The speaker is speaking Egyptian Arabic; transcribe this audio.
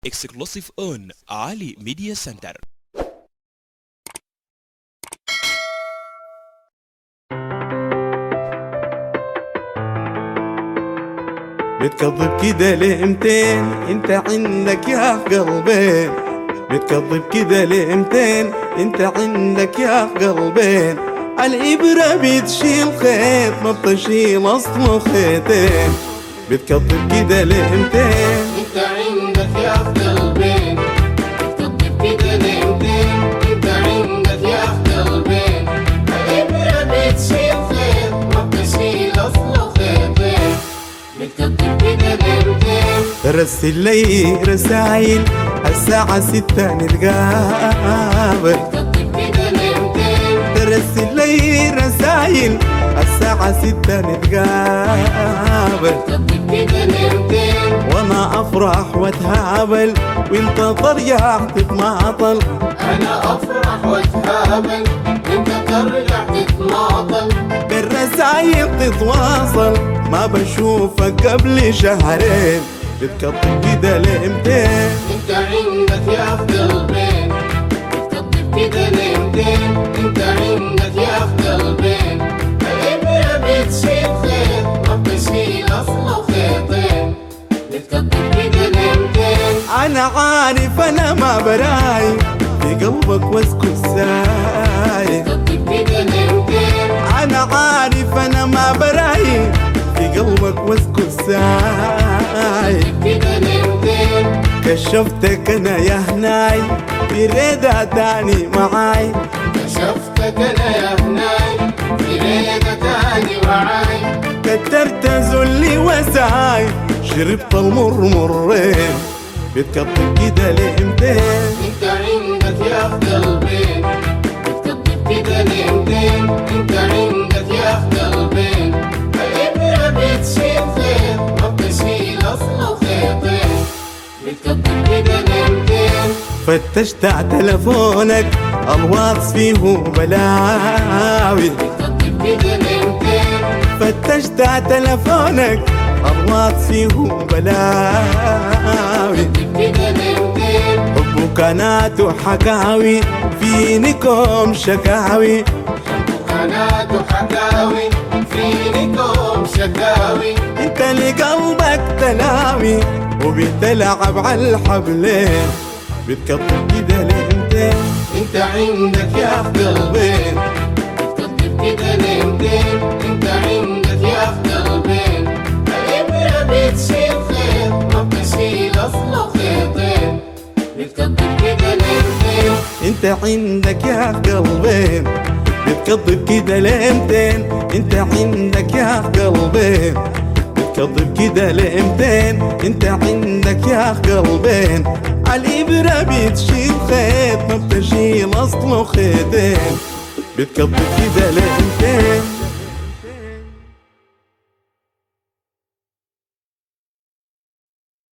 exclusive on Ali Media Center. بتكذب كده لامتين انت عندك يا قلبين بتكذب كده لامتين انت عندك يا قلبين الإبرة بتشيل خيط ما بتشيل أصله خيطين بتكذب كده لامتين انت عندك يا قلبين بتكذب كده لمتين انت عندك يا قلبين الابره بتشيل خيط ما بتشيل اصله خيطين بتكذب كده لمتين رسل لي رسايل الساعة ستة نتقابل بتكذب كده لمتين ترسل لي رسايل الساعة ستة نتقابل بتكذب كده لمتين وانا افرح واتهابل وانت ترجع تتماطل انا افرح واتهابل انت ترجع تتماطل بالرسايل تتواصل ما بشوفك قبل شهرين بتكتب كده لامتين انت عندك يا قلبين بتكذب كده لمتين انت عندك يا قلبين الابره بتشيل خيط ما بتشيل اصله خيطين بتكذب كده لمتين انا عارف انا ما براي في قلبك واسكت ساي بتكذب كده لمتين انا عارف انا ما براي في قلبك واسكت ساي كده لمتين كشفتك انا يا هناي في ريدة تاني معاي كشفتك انا يا هناي في ليلة تاني وعاي كترت ذلي وسعاي شربت المر مرين بتكتب كده لامتين انت عندك يا قلبين بتكذب كده لمتين انت عندك يا قلبين الابره بتشيل خيط ما بتشيل اصله خيطين بتكذب كده لمتين فتشت على تلفونك الواتس فيه بلاوي بتكذب كده لمتين فتشت على تلفونك الواتس فيه بلاوي كده لمتين حب كانت وحكاوي في نكم شكاوي قناة حكاوي فينكم شكاوي انت لقلبك تلاوي وبتلعب على الحبلين بتكتب كده لامتين انت عندك يا قلبين بتكذب كده لمتين انت عندك يا قلبين الابره بتشيل خيط ما بتشيل اصله خيطين بتكذب كده لمتين انت عندك يا قلبين بتكذب كده لامتين انت عندك يا قلبين بتكذب كده لامتين انت عندك يا قلبين عالإبرة بتشيل خيط ما بتشيل اصله خيطين بتكذب كده لامتين